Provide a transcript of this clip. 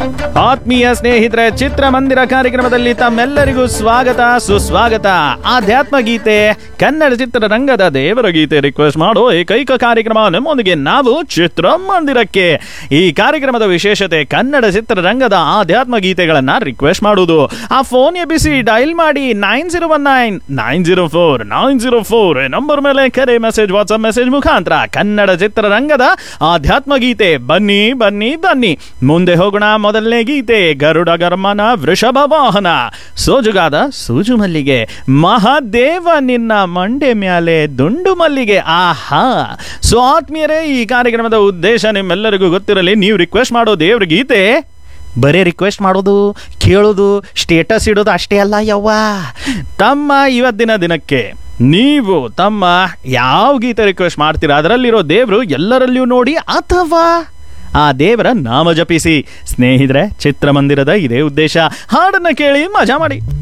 ಆತ್ಮೀಯ ಸ್ನೇಹಿತರೆ ಚಿತ್ರಮಂದಿರ ಕಾರ್ಯಕ್ರಮದಲ್ಲಿ ತಮ್ಮೆಲ್ಲರಿಗೂ ಸ್ವಾಗತ ಸುಸ್ವಾಗತ ಆಧ್ಯಾತ್ಮ ಗೀತೆ ಕನ್ನಡ ಚಿತ್ರರಂಗದ ದೇವರ ಗೀತೆ ರಿಕ್ವೆಸ್ಟ್ ಮಾಡೋ ಏಕೈಕ ಕಾರ್ಯಕ್ರಮ ನಮ್ಮೊಂದಿಗೆ ನಾವು ಚಿತ್ರಮಂದಿರಕ್ಕೆ ಈ ಕಾರ್ಯಕ್ರಮದ ವಿಶೇಷತೆ ಕನ್ನಡ ಚಿತ್ರರಂಗದ ಆಧ್ಯಾತ್ಮ ಗೀತೆಗಳನ್ನ ರಿಕ್ವೆಸ್ಟ್ ಮಾಡುವುದು ಆ ಫೋನ್ ಎಬ್ಬಿಸಿ ಡೈಲ್ ಮಾಡಿ nine zero one nine nine zero four nine zero four number ಮೇಲೆ ಕರೆ ಮೆಸೇಜ್ ವಾಟ್ಸ್ಆಪ್ ಮೆಸೇಜ್ ಮುಖಾಂತರ ಕನ್ನಡ ಚಿತ್ರರಂಗದ ಆಧ್ಯಾತ್ಮ ಗೀತೆ ಬನ್ನಿ ಬನ್ನಿ ಬನ್ನಿ ಮುಂದೆ ಹೋಗೋಣ ಮೊದಲನೇ ಗೀತೆ ಗರುಡ ಗರ್ಮನ ವೃಷಭ ವಾಹನ ಸೋಜುಗಾದ ಸೂಜು ಮಲ್ಲಿಗೆ ಮಹಾದೇವ ನಿನ್ನ ಮಂಡೆ ಮ್ಯಾಲೆ ದುಂಡು ಮಲ್ಲಿಗೆ ಆಹಾ ಸೊ ಆತ್ಮೀಯರೇ ಈ ಕಾರ್ಯಕ್ರಮದ ಉದ್ದೇಶ ನಿಮ್ಮೆಲ್ಲರಿಗೂ ಗೊತ್ತಿರಲಿ ನೀವು ರಿಕ್ವೆಸ್ಟ್ ಮಾಡೋ ದೇವ್ರ ಗೀತೆ ಬರೀ ರಿಕ್ವೆಸ್ಟ್ ಮಾಡೋದು ಕೇಳೋದು ಸ್ಟೇಟಸ್ ಇಡೋದು ಅಷ್ಟೇ ಅಲ್ಲ ಯವ್ವ ತಮ್ಮ ಇವತ್ತಿನ ದಿನಕ್ಕೆ ನೀವು ತಮ್ಮ ಯಾವ ಗೀತೆ ರಿಕ್ವೆಸ್ಟ್ ಮಾಡ್ತೀರಾ ಅದರಲ್ಲಿರೋ ದೇವರು ಎಲ್ಲರಲ್ಲಿಯೂ ನೋಡಿ ಅಥವಾ ಆ ದೇವರ ನಾಮ ಜಪಿಸಿ ಸ್ನೇಹಿತರೆ ಚಿತ್ರಮಂದಿರದ ಇದೇ ಉದ್ದೇಶ ಹಾಡನ್ನ ಕೇಳಿ ಮಜಾ ಮಾಡಿ